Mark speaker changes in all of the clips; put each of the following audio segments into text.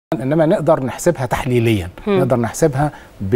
Speaker 1: انما نقدر نحسبها تحليليا نقدر نحسبها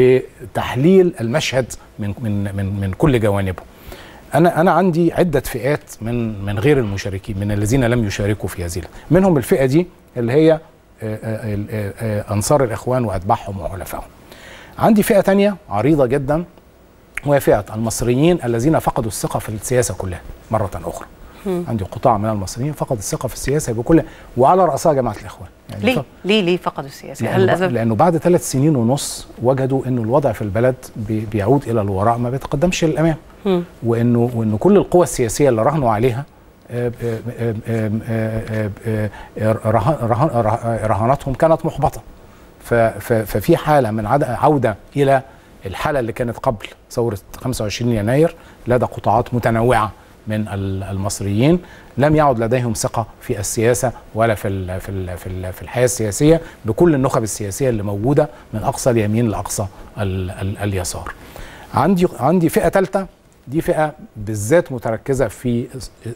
Speaker 1: بتحليل المشهد من من من من كل جوانبه انا انا عندي عده فئات من من غير المشاركين من الذين لم يشاركوا في هذه منهم الفئه دي اللي هي آه، آه، آه، آه، انصار الاخوان واتباعهم وحلفائهم عندي فئه تانية عريضه جدا وهي فئه المصريين الذين فقدوا الثقه في السياسه كلها مره اخرى عندي قطاع من المصريين فقد الثقه في السياسه بكلها وعلى راسها جماعه الاخوان يعني
Speaker 2: ليه
Speaker 1: ف-
Speaker 2: ليه ليه فقدوا السياسه هل
Speaker 1: لأنه,
Speaker 2: الاسباب
Speaker 1: لأنه بعد ثلاث سنين ونص وجدوا أنه الوضع في البلد بي- بيعود إلى الوراء ما بيتقدمش للأمام وأنه وأنه كل القوى السياسية اللي راهنوا عليها آه، آه، آه، آه، آه، آه، آه، رهان- رهان- ره- رهاناتهم كانت محبطة ف- ف- ففي حالة من عد- عودة إلى الحالة اللي كانت قبل ثورة 25 يناير لدى قطاعات متنوعة من ال- المصريين لم يعد لديهم ثقة في السياسة ولا في ال في ال في, ال في الحياة السياسية بكل النخب السياسية اللي موجودة من أقصى اليمين لأقصى ال ال اليسار عندي عندي فئة ثالثة دي فئة بالذات متركزة في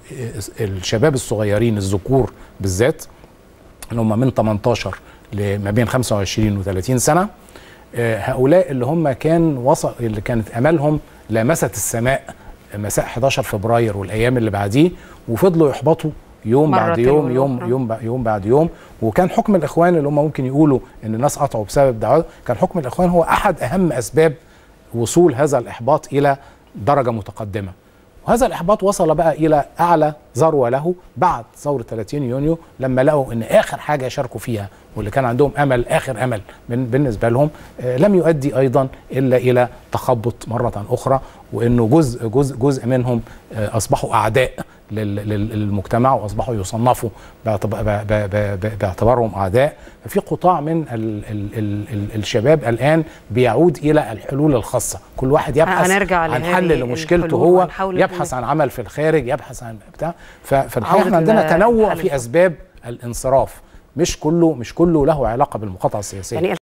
Speaker 1: الشباب الصغيرين الذكور بالذات اللي هم من 18 لما بين 25 و30 سنه آه، هؤلاء اللي هم كان وصل اللي كانت امالهم لامست السماء مساء 11 فبراير والايام اللي بعديه وفضلوا يحبطوا يوم
Speaker 2: مرة
Speaker 1: بعد يوم
Speaker 2: تلو
Speaker 1: يوم
Speaker 2: الأخرى.
Speaker 1: يوم بع- يوم بعد يوم وكان حكم الاخوان اللي هم ممكن يقولوا ان الناس قطعوا بسبب دعوه كان حكم الاخوان هو احد اهم اسباب وصول هذا الاحباط الى درجه متقدمه وهذا الاحباط وصل بقى الى اعلى ذروه له بعد ثوره 30 يونيو لما لقوا ان اخر حاجه يشاركوا فيها واللي كان عندهم امل اخر امل من بالنسبه لهم آه، لم يؤدي ايضا الا الى تخبط مره اخرى وانه جزء جزء جزء منهم آه، اصبحوا اعداء لل- لل- للمجتمع واصبحوا يصنفوا باعتب- ب- ب- ب- ب- باعتبارهم اعداء ففي قطاع من ال ال ال ال الشباب الان بيعود الى الحلول الخاصه كل واحد يبحث
Speaker 2: هنرجع
Speaker 1: عن
Speaker 2: لهذه
Speaker 1: حل لمشكلته
Speaker 2: الحلول
Speaker 1: هو
Speaker 2: ونحاول
Speaker 1: يبحث عن عمل في الخارج يبحث عن بتاع ف- فالحقيقه
Speaker 2: عودة
Speaker 1: احنا عندنا
Speaker 2: ال-
Speaker 1: تنوع
Speaker 2: الحل
Speaker 1: في اسباب الانصراف مش كله مش كله له علاقه بالمقاطعه السياسيه
Speaker 2: يعني